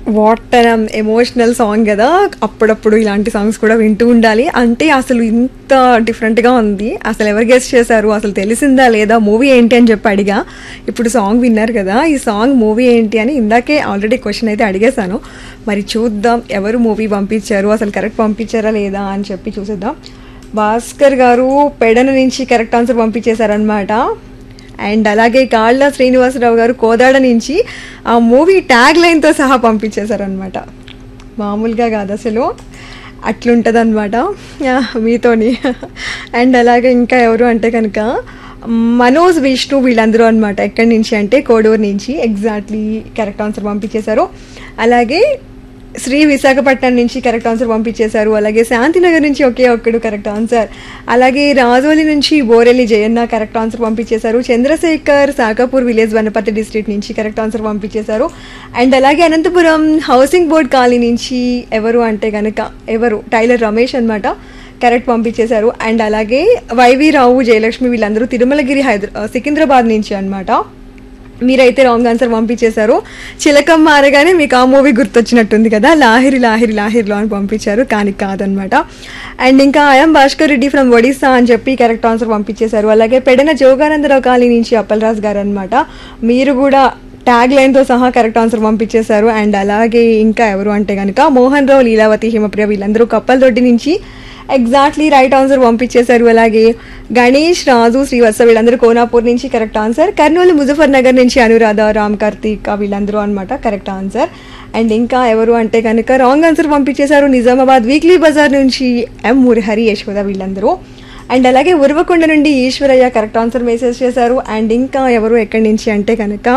what an emotional song కదా అప్పుడప్పుడు ఇలాంటి సాంగ్స్ కూడా వింటూ ఉండాలి అంటే అసలు ఇంత డిఫరెంట్గా ఉంది అసలు ఎవరు గెస్ట్ చేశారు అసలు తెలిసిందా లేదా మూవీ ఏంటి అని చెప్పి అడిగా ఇప్పుడు సాంగ్ విన్నారు కదా ఈ సాంగ్ మూవీ ఏంటి అని ఇందాకే ఆల్రెడీ క్వశ్చన్ అయితే అడిగేశాను మరి చూద్దాం ఎవరు మూవీ పంపించారు అసలు కరెక్ట్ పంపించారా లేదా అని చెప్పి చూసేద్దాం భాస్కర్ గారు పెడన నుంచి కరెక్ట్ ఆన్సర్ పంపించేశారనమాట అండ్ అలాగే కాళ్ళ శ్రీనివాసరావు గారు కోదాడ నుంచి ఆ మూవీ ట్యాగ్ లైన్తో సహా పంపించేశారనమాట మామూలుగా కాదు అసలు అట్లుంటుంది అనమాట మీతోని అండ్ అలాగే ఇంకా ఎవరు అంటే కనుక మనోజ్ విష్ణు వీళ్ళందరూ అనమాట ఎక్కడి నుంచి అంటే కోడూరు నుంచి ఎగ్జాక్ట్లీ కరెక్ట్ ఆన్సర్ పంపించేశారు అలాగే శ్రీ విశాఖపట్నం నుంచి కరెక్ట్ ఆన్సర్ పంపించేశారు అలాగే శాంతినగర్ నుంచి ఒకే ఒక్కడు కరెక్ట్ ఆన్సర్ అలాగే రాజోలి నుంచి బోరెల్లి జయన్న కరెక్ట్ ఆన్సర్ పంపించేశారు చంద్రశేఖర్ సాకాపూర్ విలేజ్ వనపర్తి డిస్ట్రిక్ట్ నుంచి కరెక్ట్ ఆన్సర్ పంపించేశారు అండ్ అలాగే అనంతపురం హౌసింగ్ బోర్డ్ కాలనీ నుంచి ఎవరు అంటే కనుక ఎవరు టైలర్ రమేష్ అనమాట కరెక్ట్ పంపించేశారు అండ్ అలాగే వైవి రావు జయలక్ష్మి వీళ్ళందరూ తిరుమలగిరి హైదరా సికింద్రాబాద్ నుంచి అనమాట మీరైతే రాంగ్ ఆన్సర్ పంపించేశారు చిలకం మారగానే మీకు ఆ మూవీ గుర్తొచ్చినట్టుంది కదా లాహిరి లాహిరి లాహిరిలో అని పంపించారు కానీ కాదనమాట అండ్ ఇంకా ఐఎమ్ భాస్కర్ రెడ్డి ఫ్రమ్ ఒడిస్సా అని చెప్పి కరెక్ట్ ఆన్సర్ పంపించేశారు అలాగే పెడన జోగానందరావు కాలనీ నుంచి అప్పలరాజు గారు అనమాట మీరు కూడా ట్యాగ్ లైన్తో సహా కరెక్ట్ ఆన్సర్ పంపించేశారు అండ్ అలాగే ఇంకా ఎవరు అంటే కనుక మోహన్ రావు లీలావతి హిమప్రియ వీళ్ళందరూ కప్పలదొడ్డి నుంచి ఎగ్జాక్ట్లీ రైట్ ఆన్సర్ పంపించేశారు అలాగే గణేష్ రాజు శ్రీవత్స వీళ్ళందరూ కోనాపూర్ నుంచి correct answer Kurnool Muzaffarnagar నుంచి అనురాధ రామ్ కార్తీక్ వీళ్ళందరూ అనమాట కరెక్ట్ ఆన్సర్ అండ్ ఇంకా ఎవరు అంటే కనుక రాంగ్ ఆన్సర్ పంపించేశారు నిజామాబాద్ వీక్లీ బజార్ నుంచి ఎం మురహరి యశోద వీళ్ళందరూ అండ్ అలాగే ఉరవకొండ నుండి ఈశ్వరయ్య కరెక్ట్ ఆన్సర్ మెసేజ్ చేశారు అండ్ ఇంకా ఎవరు ఎక్కడి నుంచి అంటే కనుక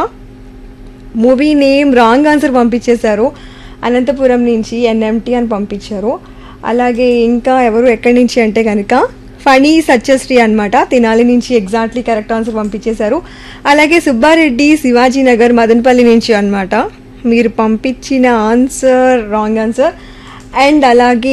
మూవీ నేమ్ రాంగ్ ఆన్సర్ పంపించేశారు అనంతపురం నుంచి ఎన్ఎంటీ అని పంపించారు అలాగే ఇంకా ఎవరు ఎక్కడి నుంచి అంటే కనుక ఫణి సత్యశ్రీ అనమాట తినాలి నుంచి ఎగ్జాక్ట్లీ కరెక్ట్ ఆన్సర్ పంపించేశారు అలాగే సుబ్బారెడ్డి శివాజీ నగర్ మదనపల్లి నుంచి అనమాట మీరు పంపించిన ఆన్సర్ రాంగ్ ఆన్సర్ అండ్ అలాగే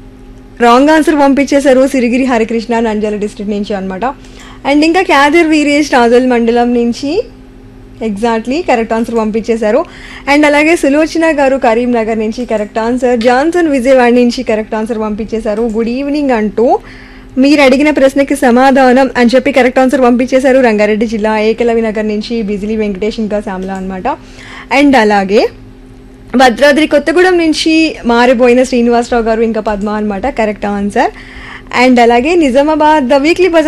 రాంగ్ ఆన్సర్ పంపించేశారు సిరిగిరి హరికృష్ణ నంజాల డిస్ట్రిక్ట్ నుంచి అనమాట అండ్ ఇంకా క్యాదర్ వీరేష్ రాజోల్ మండలం నుంచి ఎగ్జాక్ట్లీ కరెక్ట్ ఆన్సర్ పంపించేశారు అండ్ అలాగే సులోచన గారు కరీంనగర్ నుంచి కరెక్ట్ ఆన్సర్ జాన్సన్ విజయవాడ నుంచి కరెక్ట్ ఆన్సర్ పంపించేశారు గుడ్ ఈవినింగ్ అంటూ మీరు అడిగిన ప్రశ్నకి సమాధానం అని చెప్పి కరెక్ట్ ఆన్సర్ పంపించేశారు రంగారెడ్డి జిల్లా ఏకలవి నగర్ నుంచి బిజిలీ వెంకటేష్ ఇంకా శ్యామల అనమాట అండ్ అలాగే భద్రాద్రి కొత్తగూడెం నుంచి మారిపోయిన శ్రీనివాసరావు గారు ఇంకా పద్మ అనమాట కరెక్ట్ ఆన్సర్ అండ్ అలాగే నిజామాబాద్ వీక్లీ బజార్